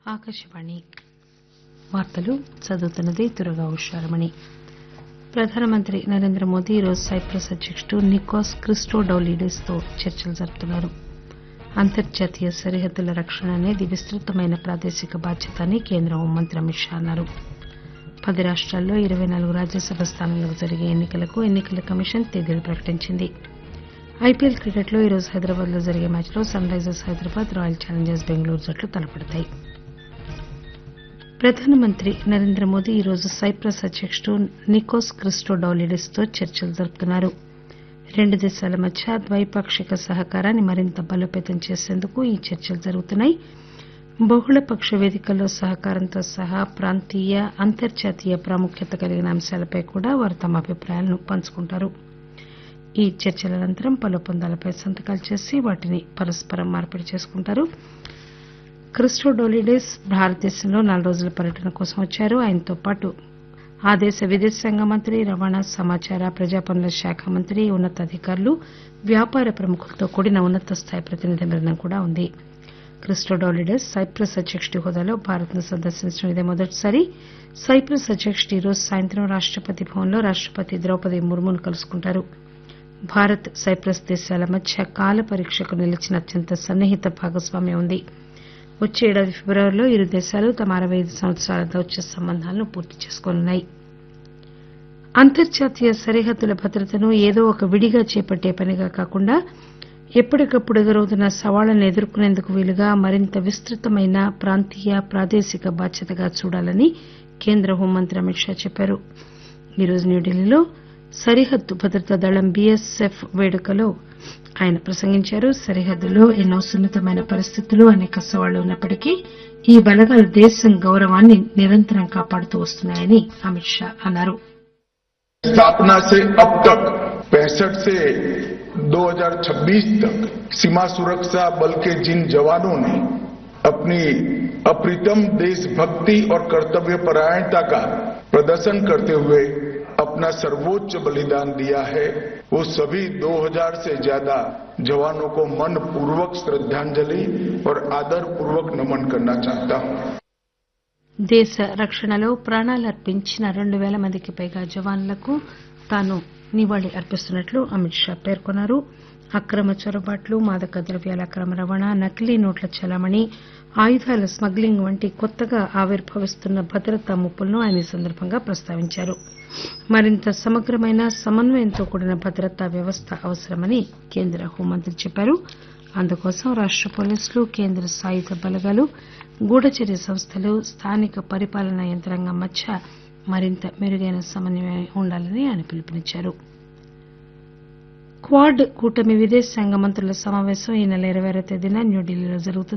ఆకాశవాణి వార్తలు చదువుతున్నది దుర్గా ఉషారమణి ప్రధానమంత్రి నరేంద్ర మోదీ ఈరోజు సైప్రస్ అధ్యకుడు నికోస్ క్రిస్టోడౌలిడెస్ తో చర్చలు జరుపుతున్నారు అంతర్జాతీయ సరిహద్దుల రక్షణ అనేది విస్తృతమైన ప్రాదేశిక బాధ్యత అని కేంద్ర హోంమంత్రి అమిత్ షా అన్నారు పది రాష్టాల్లో ఇరవై నాలుగు రాజ్యసభ స్థానాలకు జరిగే ఎన్నికలకు ఎన్నికల కమిషన్ తేదీలు ప్రకటించింది ఐపీఎల్ క్రికెట్లో ఈరోజు హైదరాబాద్ లో జరిగే మ్యాచ్లో sunrisers Hyderabad royal challengers Bengaluru జట్లు తలపడతాయి ప్రధానమంత్రి నరేంద్ర మోదీ ఈరోజు సైప్రస్ అధ్యకుడు నికోస్ క్రిస్టోడౌలిడెస్ తో చర్చలు జరుపుతున్నారు రెండు దేశాల మధ్య ద్వైపాక్షిక సహకారాన్ని మరింత బలోపేతం చేసేందుకు ఈ చర్చలు జరుగుతున్నాయి బహుళపక్ష వేదికల్లో సహకారంతో సహా ప్రాంతీయ అంతర్జాతీయ ప్రాముఖ్యత కలిగిన అంశాలపై కూడా వారు తమ అభిప్రాయాలను పంచుకుంటారు ఈ చర్చల అనంతరం పలు ఒప్పందాలపై సంతకాలు చేసి వాటిని పరస్పరం మార్పిడి చేసుకుంటారు క్రిస్టోడౌలిడెస్ భారతదేశంలో నాలుగు రోజుల పర్యటన కోసం వచ్చారు ఆయనతో పాటు ఆ దేశ విదేశాంగ మంత్రి రవాణా సమాచార ప్రజా పనుల శాఖ మంత్రి ఉన్నతాధికారులు వ్యాపార ప్రముఖులతో కూడిన ఉన్నత స్థాయి ప్రతినిధి బృందం కూడా ఉంది క్రిస్టోడౌలిడెస్ సైప్రస్ అధ్యకుడి హోదాలో భారత్ ను సందర్శించడం ఇదే మొదటిసారి సైప్రస్ అధ్యకుడు ఈరోజు సాయంత్రం రాష్టపతి భవన్లో రాష్టపతి ద్రౌపది ముర్మును కలుసుకుంటారు భారత్ సైప్రస్ దేశాల మధ్య కాల పరీక్షకు నిలిచిన అత్యంత సన్నిహిత భాగస్వామ్యం ఉంది వచ్చే ఏడాది ఫిబ్రవరిలో ఇరు దేశాలు తమ అరవై ఐదు సంవత్సరాల దౌత్య సంబంధాలను పూర్తి చేసుకోనున్నాయి అంతర్జాతీయ సరిహద్దుల భద్రతను ఏదో ఒక విడిగా చేపట్టే పనిగా కాకుండా ఎప్పటికప్పుడు ఎదురవుతున్న సవాళ్లను ఎదుర్కొనేందుకు వీలుగా మరింత విస్తృతమైన ప్రాంతీయ ప్రాదేశిక బాధ్యతగా చూడాలని కేంద్ర హోంమంత్రి అమిత్ షా చెప్పారు ఈరోజు న్యూఢిల్లీలో సరిహద్దు భద్రతా దళం బీఎస్ఎఫ్ వేడుకలో ఆయన ప్రసంగించారు సరిహద్దుల్లో ఎన్నో సున్నితమైన పరిస్థితులు అనేక సవాళ్లు ఉన్నప్పటికీ ఈ బలగాలు దేశం గౌరవాన్ని నిరంతరం కాపాడుతూ వస్తున్నాయని అమిత్ షా అన్నారు स्थापना से अब तक पैंसठ से 2026 तक सीमा सुरक्षा बल के जिन जवानों ने अपनी अप्रितम देशभक्ति और कर्तव्य परायणता का प्रदर्शन करते हुए अपना सर्वोच्च बलिदान दिया है वो सभी 2000 से ज्यादा जवानों को मन पूर्वक श्रद्धांजलि और आदर पूर्वक नमन करना चाहता हूं దేశ రక్షణలో ప్రాణాలర్పించిన రెండు పేల మందికి పైగా జవాన్లకు తాను నివాళి అర్పిస్తున్నట్లు అమిత్ షా పేర్కొన్నారు అక్రమ చొరబాట్లు మాదక ద్రవ్యాల అక్రమ రవాణా నకిలీ నోట్ల చలామణి ఆయుధాల స్మగ్లింగ్ వంటి కొత్తగా ఆవిర్భవిస్తున్న భద్రతా ముప్పులను ఆయన ఈ సందర్భంగా ప్రస్తావించారు మరింత సమగ్రమైన సమన్వయంతో కూడిన భద్రతా వ్యవస్థ అవసరమని కేంద్ర హోంమంత్రి చెప్పారు అందుకోసం రాష్ట పోలీసులు కేంద్ర సాయుధ బలగాలు గూఢచర్య సంస్థలు స్థానిక పరిపాలనా యంత్రాంగం మధ్య మరింత మెరుగైన సమన్వయం ఉండాలని ఆయన పిలుపునిచ్చారు క్వాడ్ కూటమి విదేశాంగ మంత్రుల సమావేశం ఈ నెల ఇరవై ఆరో తేదీన న్యూఢిల్లీలో జరుగుతుంది